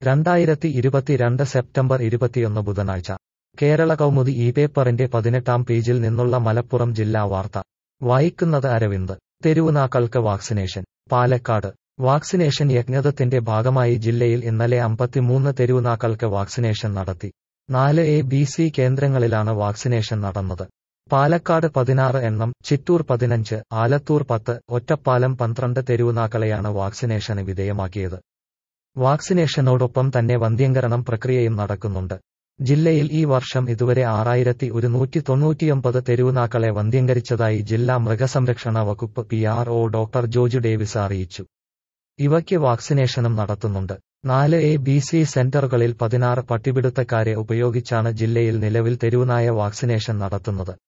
രണ്ടായിരത്തി ഇരുപത്തിരണ്ട് സെപ്റ്റംബർ ഇരുപത്തിയൊന്ന് ബുധനാഴ്ച കേരള കൗമുദി ഈ പേപ്പറിന്റെ പതിനെട്ടാം പേജിൽ നിന്നുള്ള മലപ്പുറം ജില്ലാ വാർത്ത വായിക്കുന്നത് അരവിന്ദ് തെരുവുനാക്കൾക്ക് വാക്സിനേഷൻ പാലക്കാട് വാക്സിനേഷൻ യജ്ഞത്തിന്റെ ഭാഗമായി ജില്ലയിൽ ഇന്നലെ അമ്പത്തിമൂന്ന് തെരുവുനാക്കൾക്ക് വാക്സിനേഷൻ നടത്തി നാല് എ ബി സി കേന്ദ്രങ്ങളിലാണ് വാക്സിനേഷൻ നടന്നത് പാലക്കാട് പതിനാറ് എണ്ണം ചിറ്റൂർ പതിനഞ്ച് ആലത്തൂർ പത്ത് ഒറ്റപ്പാലം പന്ത്രണ്ട് തെരുവുനാക്കളെയാണ് വാക്സിനേഷന് വിധേയമാക്കിയത് വാക്സിനേഷനോടൊപ്പം തന്നെ വന്ധ്യംകരണം പ്രക്രിയയും നടക്കുന്നുണ്ട് ജില്ലയിൽ ഈ വർഷം ഇതുവരെ ആറായിരത്തി ഒരുന്നൂറ്റി തൊണ്ണൂറ്റിയൊമ്പത് തെരുവുനാക്കളെ വന്ധ്യംകരിച്ചതായി ജില്ലാ മൃഗസംരക്ഷണ വകുപ്പ് P R O doctor Joju Davis അറിയിച്ചു ഇവയ്ക്ക് വാക്സിനേഷനും നടത്തുന്നുണ്ട് നാല് എ ബി സി സെന്ററുകളിൽ പതിനാറ് പട്ടിപിടുത്തക്കാരെ ഉപയോഗിച്ചാണ് ജില്ലയിൽ നിലവിൽ തെരുവുനായ വാക്സിനേഷൻ നടത്തുന്നത്